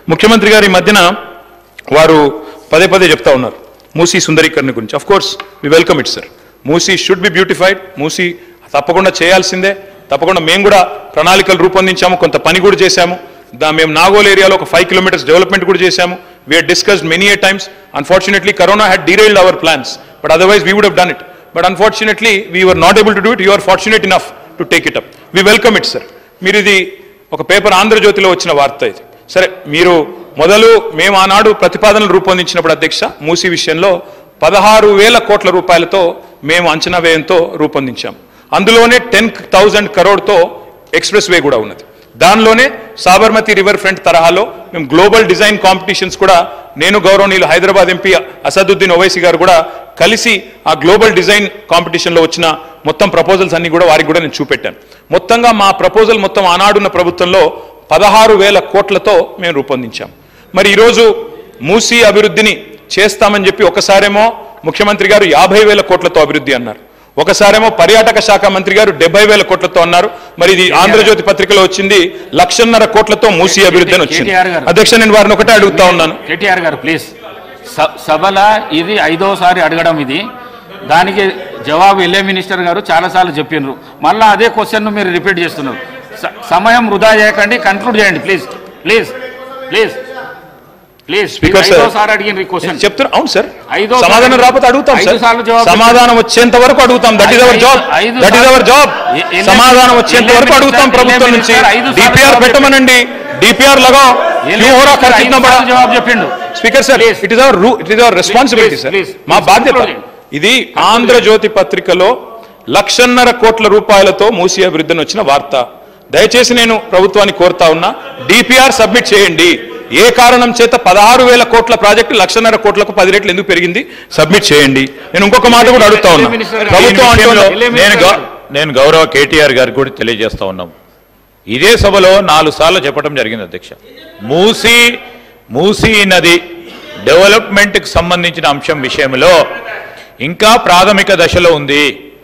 ముఖ్యమంత్రి గారి మధ్యన వారు పదే పదే చెప్తా ఉన్నారు మూసీ సుందరీకరణ గురించి of course we welcome it sir Musi should be beautified Musi తప్పకుండా చేయాల్సిందే తప్పకుండా మేము కూడా ప్రణాళికలు రూపొందించాము కొంత పని కూడా చేశాము దా మేము నాగోల్ ఏరియాలో ఒక ఫైవ్ కిలోమీటర్స్ డెవలప్మెంట్ కూడా చేశాము we're discussed many a times unfortunately corona had derailed our plans but otherwise we would have done it but unfortunately we were not able to do it you are fortunate enough to take it up we welcome it sir మీరు ఇది ఒక paper ఆంధ్రజ్యోతిలో వచ్చిన వార్త ఇది సరే మీరు మొదలు మేము ఆనాడు ప్రతిపాదనలు రూపొందించినప్పుడు అధ్యక్ష మూసీ విషయంలో పదహారు వేల కోట్ల రూపాయలతో మేము అంచనా వ్యయంతో రూపొందించాం అందులోనే టెన్ థౌజండ్ కరోడ్తో ఎక్స్ప్రెస్ వే కూడా ఉన్నది దానిలోనే సాబర్మతి రివర్ ఫ్రంట్ తరహాలో మేము గ్లోబల్ డిజైన్ కాంపిటీషన్స్ కూడా నేను గౌరవనీయులు హైదరాబాద్ ఎంపీ అసదుద్దీన్ ఓవైసీ గారు కూడా కలిసి ఆ గ్లోబల్ డిజైన్ కాంపిటీషన్లో వచ్చిన మొత్తం ప్రపోజల్స్ అన్ని కూడా వారికి కూడా నేను చూపెట్టాను మొత్తంగా మా ప్రపోజల్ మొత్తం ఆనాడున్న ప్రభుత్వంలో పదహారు వేల కోట్లతో మేము రూపొందించాం మరి ఈరోజు మూసీ అభివృద్ధిని చేస్తామని చెప్పి ఒకసారేమో ముఖ్యమంత్రి గారు యాభై వేల కోట్లతో అభివృద్ధి అన్నారు ఒకసారేమో పర్యాటక శాఖ మంత్రి గారు డెబ్బై వేల కోట్లతో అన్నారు మరి ఇది ఆంధ్రజ్యోతి పత్రికలో వచ్చింది లక్షన్నర కోట్లతో మూసీ అభివృద్ధి అని వచ్చింది కేటీఆర్ గారు. అధ్యక్ష నేను వారిని ఒకటే అడుగుతా ఉన్నాను కేటీఆర్ గారు ప్లీజ్ స- సభల ఇది ఐదోసారి అడగడం ఇది దానికి జవాబు ఎల్ఏ మినిస్టర్ గారు చాలాసార్లు చెప్పిండ్రు మళ్ళీ అదే క్వశ్చన్ మీరు రిపీట్ చేస్తున్నారు స- సమయం వృధా చేయకండి కన్క్లూడ్ చేయండి please please please please Speaker, sir. ఐదోసారి అడిగిన క్వశ్చన్ చెప్తున్నా అవును సార్ ఐదో సమాధానం సార్లు- రాకపోతే అడుగుతాం ఐదు సార్ సార్లు జవాబు సమాధానం వచ్చేంత వరకు అడుగుతాం దట్ ఈస్ అవర్ జాబ్ ఐదు దట్ ఈస్ సార్లు- అవర్ జాబ్ ఎ- ఎన్ని- సమాధానం వచ్చేంత ఎన్ని వరకు అడుగుతాం మినిస్టర్- ప్రభుత్వం ఎన్ని నుంచి మినిస్టర్ ఐదు సార్లు డిపిఆర్ జవాబు పెట్టమనండి డిపిఆర్ లగా క్యూ హోరా ఖర్చు ఐదు ఇतना సార్లు बड़ा జవాబు చెప్పిండు speaker sir Please. It is our రూ it is our responsibility please, sir please, మా please, బాధ్యత conclude. ఇది ఆంధ్రజ్యోతి పత్రికలో లక్షన్నర కోట్ల రూపాయలతో మూసి అభివృద్ధిని వచ్చిన వార్త దయచేసి నేను ప్రభుత్వాన్ని కోరుతా ఉన్నా డిపిఆర్ సబ్మిట్ చేయండి ఏ కారణం చేత పదహారు వేల కోట్ల ప్రాజెక్టు లక్షన్నర కోట్లకు పది రెట్లు ఎందుకు పెరిగింది సబ్మిట్ చేయండి నేను ఇంకొక మాట కూడా అడుగుతా ఉన్నా ప్రభుత్వం విషయంలో అంటోంది నేను గౌ- నేను గౌరవ కేటీఆర్ గారికి కూడా తెలియజేస్తా ఉన్నాం ఇదే సభలో నాలుగు సార్లు చెప్పడం జరిగింది అధ్యక్ష మూసీ మూసీ నది డెవలప్మెంట్కి సంబంధించిన అంశం విషయంలో ఇంకా ప్రాథమిక దశలో ఉంది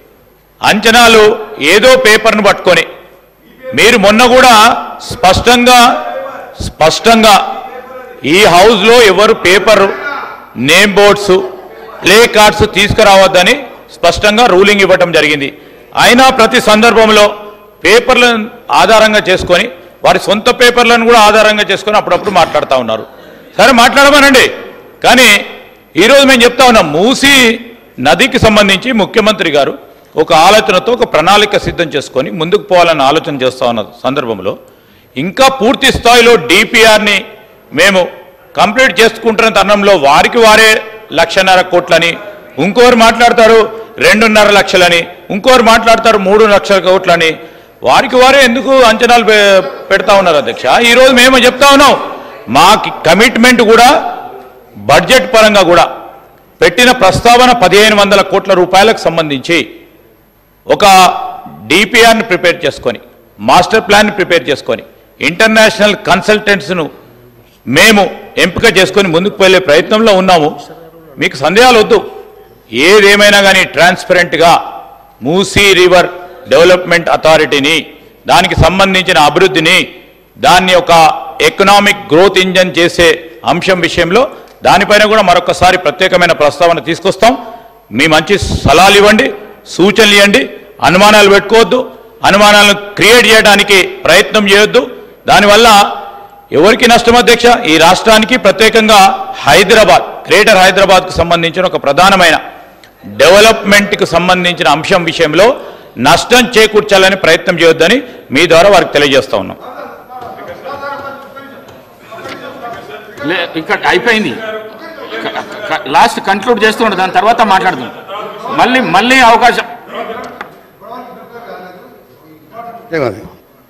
అంచనాలు ఏదో పేపర్ను పట్టుకొని మీరు మొన్న కూడా స్పష్టంగా స్పష్టంగా ఈ హౌస్లో ఎవరు paper name boards play cards తీసుకురావద్దని స్పష్టంగా రూలింగ్ ఇవ్వటం జరిగింది అయినా ప్రతి సందర్భంలో పేపర్లను ఆధారంగా చేసుకొని వారి సొంత పేపర్లను కూడా ఆధారంగా చేసుకొని అప్పుడప్పుడు మాట్లాడుతూ ఉన్నారు సరే మాట్లాడమనండి కానీ ఈరోజు మేము చెప్తా ఉన్నాం మూసీ నదికి సంబంధించి ముఖ్యమంత్రి గారు ఒక ఆలోచనతో ఒక ప్రణాళిక సిద్ధం చేసుకొని ముందుకు పోవాలని ఆలోచన చేస్తా ఉన్న సందర్భంలో ఇంకా పూర్తి స్థాయిలో డిపిఆర్ని మేము కంప్లీట్ చేసుకుంటున్న తరుణంలో వారికి వారే లక్షన్నర కోట్లని ఇంకోరు మాట్లాడతారు రెండున్నర లక్షలని ఇంకోరు మాట్లాడతారు మూడు లక్షల కోట్లని వారికి వారే ఎందుకు అంచనాలు పె- పెడతా ఉన్నారు అధ్యక్ష ఈరోజు మేము చెప్తా ఉన్నాం మా కమిట్మెంట్ కూడా బడ్జెట్ పరంగా కూడా పెట్టిన ప్రస్తావన పదిహేను వందల కోట్ల రూపాయలకు సంబంధించి ఒక డిపిఆర్ని ప్రిపేర్ చేసుకొని మాస్టర్ ప్లాన్ని ప్రిపేర్ చేసుకొని ఇంటర్నేషనల్ కన్సల్టెంట్స్ను మేము ఎంపిక చేసుకొని ముందుకు వెళ్ళే ప్రయత్నంలో ఉన్నాము మీకు సందేహాలు వద్దు ఏదేమైనా కానీ ట్రాన్స్పరెంట్గా మూసీ రివర్ డెవలప్మెంట్ అథారిటీని దానికి సంబంధించిన అభివృద్ధిని దాన్ని ఒక ఎకనామిక్ గ్రోత్ ఇంజన్ చేసే అంశం విషయంలో దానిపైన కూడా మరొకసారి ప్రత్యేకమైన ప్రస్తావన తీసుకొస్తాం మీ మంచి సలహాలు ఇవ్వండి సూచనలు ఇవ్వండి అనుమానాలు పెట్టుకోవద్దు అనుమానాలను క్రియేట్ చేయడానికి ప్రయత్నం చేయొద్దు దానివల్ల ఎవరికి నష్టం అధ్యక్ష ఈ రాష్ట్రానికి ప్రత్యేకంగా హైదరాబాద్ గ్రేటర్ హైదరాబాద్కు సంబంధించిన ఒక ప్రధానమైన డెవలప్మెంట్కి సంబంధించిన అంశం విషయంలో నష్టం చేకూర్చాలని ప్రయత్నం చేయొద్దని మీ ద్వారా వారికి తెలియజేస్తా ఉన్నాం లే- ఇక్కడ అయిపోయింది లాస్ట్ కన్క్లూడ్ చేస్తుండే దాని తర్వాత మాట్లాడుతాం మళ్ళీ మళ్ళీ అవకాశం ఏమది?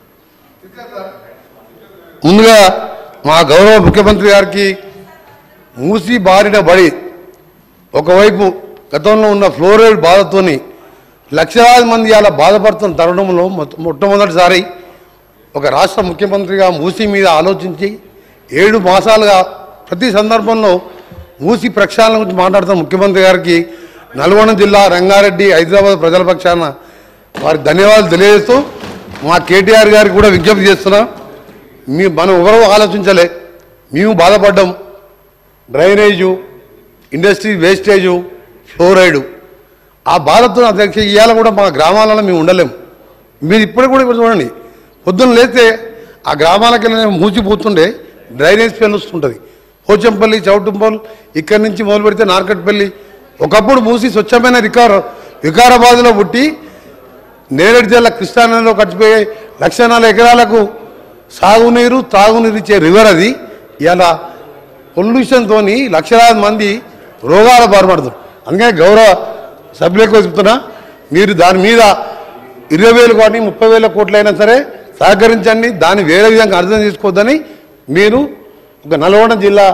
ముందుగా మా గౌరవ ముఖ్యమంత్రి గారికి మూసి బారిన బడి ఒకవైపు గతంలో ఉన్న ఫ్లోరైడ్ బాధతోని లక్షలాది మంది అలా బాధపడుతున్న తరుణంలో మొట్ట- మొట్టమొదటిసారి ఒక రాష్ట్ర ముఖ్యమంత్రిగా మూసి మీద ఆలోచించి ఏడు మాసాలుగా ప్రతి సందర్భంలో మూసి ప్రక్షాళన గురించి మాట్లాడుతున్న ముఖ్యమంత్రి గారికి నల్గొండ జిల్లా రంగారెడ్డి హైదరాబాద్ ప్రజల పక్షాన వారికి ధన్యవాదాలు తెలియజేస్తూ మా కేటీఆర్ గారికి కూడా విజ్ఞప్తి చేస్తున్నా మీ మనం ఎవరో ఆలోచించలే మేము బాధపడ్డాం డ్రైనేజు ఇండస్ట్రీ వేస్టేజు ఫ్లోరైడు ఆ బాధతో అధ్యక్ష ఇవాళ కూడా మా గ్రామాలలో మేము ఉండలేము మీరు ఇప్పుడు కూడా ఇక్కడ చూడండి పొద్దున్న లేస్తే ఆ గ్రామాలకు వెళ్ళి మూసిపోతుండే డ్రైనేజ్ స్మెల్ వస్తుంటుంది పోచంపల్లి చౌటుంపల్ ఇక్కడి నుంచి మొదలు పెడితే నార్కట్పల్లి ఒకప్పుడు మూసి స్వచ్ఛమైన వికార వికారాబాద్లో పుట్టి నేరేడు జిల్లా కృష్ణానదిలో కట్టిపోయే లక్ష నాలుగు ఎకరాలకు సాగునీరు తాగునీరు ఇచ్చే రివర్ అది ఇలా పొల్యూషన్తో లక్షలాది మంది రోగాలు బాధపడుతున్నారు అందుకని గౌరవ సభ్యులకు చెప్తున్నా మీరు దాని మీద ఇరవై వేలు కానీ ముప్పై వేల కోట్లైనా సరే సహకరించండి దాన్ని వేరే విధంగా అర్థం చేసుకోవద్దని మీరు ఒక నల్గొండ జిల్లా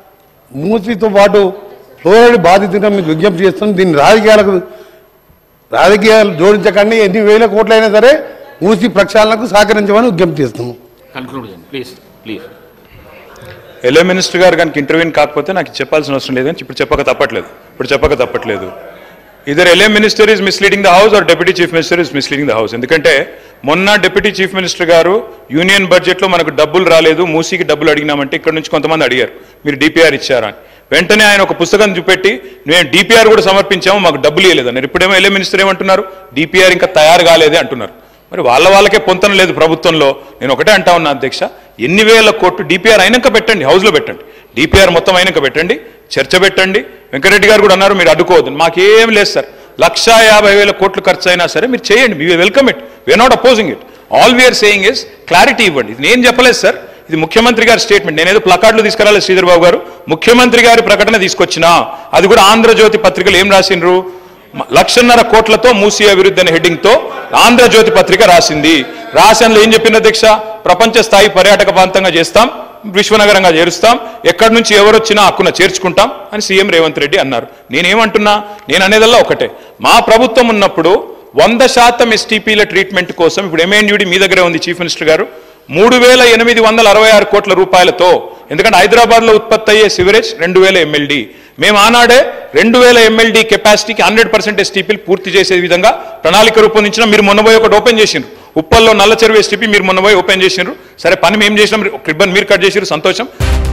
మూసితో పాటు ఫ్లోరైడ్ బాధితుగా మీకు విజ్ఞప్తి చేస్తుంది దీన్ని రాజకీయాలకు రాజకీయాలు జోడించకండి ఎన్ని వేల కోట్లైనా సరే మూసి ప్రక్షాళనకు సహకరించమని విజ్ఞప్తి చేస్తున్నాం కన్క్లూడ్ చేయండి ప్లీజ్ ప్లీజ్ ఎల్ఏ మినిస్టర్ గారు కనుక ఇంటర్వ్యూని కాకపోతే నాకు చెప్పాల్సిన అవసరం లేదని ఇప్పుడు చెప్పక తప్పట్లేదు ఇప్పుడు చెప్పక తప్పట్లేదు either LA minister is misleading the house or deputy chief minister is misleading the house ఎందుకంటే మొన్న డిప్యూటీ చీఫ్ మినిస్టర్ గారు యూనియన్ బడ్జెట్లో మనకు డబ్బులు రాలేదు మూసీకి డబ్బులు అడిగినామంటే ఇక్కడ నుంచి కొంతమంది అడిగారు మీరు డిపిఆర్ ఇచ్చారా అని వెంటనే ఆయన ఒక పుస్తకం చూపెట్టి మేము డిపిఆర్ కూడా సమర్పించాము మాకు డబ్బులు ఇవ్వలేదన్నారు ఇప్పుడేమో ఎల్ఏ మినిస్టర్ ఏమంటున్నారు డిపిఆర్ ఇంకా తయారు కాలేదే అంటున్నారు మరి వాళ్ళ వాళ్ళకే పొంతన లేదు ప్రభుత్వంలో నేను ఒకటే అంటా ఉన్నా అధ్యక్ష ఎన్ని వేల కోట్లు డిపిఆర్ అయినాక పెట్టండి హౌస్లో పెట్టండి డిపిఆర్ మొత్తం అయినాక పెట్టండి చర్చ పెట్టండి వెంకరెడ్డి గారు కూడా అన్నారు మీరు అడ్డుకోవద్దు మాకేం లేదు సార్ లక్షా యాభై వేల కోట్లు ఖర్చు అయినా సరే మీరు చేయండి we welcome it we're not opposing it all we're saying is clarity ఇవ్వండి ఇది నేను చెప్పలేదు సార్ ఇది ముఖ్యమంత్రి గారి స్టేట్మెంట్ నేనేదో ప్లకార్డులు తీసుకురాలేదు శ్రీధర్ బాబు గారు ముఖ్యమంత్రి గారి ప్రకటన తీసుకొచ్చినా అది కూడా ఆంధ్రజ్యోతి పత్రికలు ఏం రాసిండ్రు మ- లక్షన్నర కోట్లతో మూసి అభివృద్ధి అనే హెడ్డింగ్ తో ఆంధ్రజ్యోతి పత్రిక రాసింది రాసినలో ఏం చెప్పింది అధ్యక్ష ప్రపంచ స్థాయి పర్యాటక ప్రాంతంగా చేస్తాం విశ్వనగరంగా చేరుస్తాం ఎక్కడి నుంచి ఎవరు వచ్చినా హక్కున చేర్చుకుంటాం అని సీఎం రేవంత్ రెడ్డి అన్నారు నేనేమంటున్నా నేను అనేదల్లా ఒకటే మా ప్రభుత్వం ఉన్నప్పుడు వంద శాతం ఎస్టీపీల ట్రీట్మెంట్ కోసం ఇప్పుడు ఎంఎన్యూడి మీ దగ్గరే ఉంది చీఫ్ మినిస్టర్ గారు మూడు వేల ఎనిమిది వందల అరవై ఆరు కోట్ల రూపాయలతో ఎందుకంటే హైదరాబాద్లో ఉత్పత్తి అయ్యే సివరేజ్ రెండు వేల ఎంఎల్డి మేము ఆనాడే రెండు వేల ఎంఎల్డి కెపాసిటీకి హండ్రెడ్ పర్సెంట్ ఎస్టీపీలు పూర్తి చేసే విధంగా ప్రణాళిక రూపొందించిన మీరు మొన్న పోయి ఒకటి ఓపెన్ చేసిండ్రు ఉప్పల్లో నల్ల చెరువు ఎస్టీపీ మీరు మొన్న పోయి ఓపెన్ చేసిండ్రు సరే పని మేము చేసినాం రిబ్బన్ మీరు కట్ చేసిర్రు సంతోషం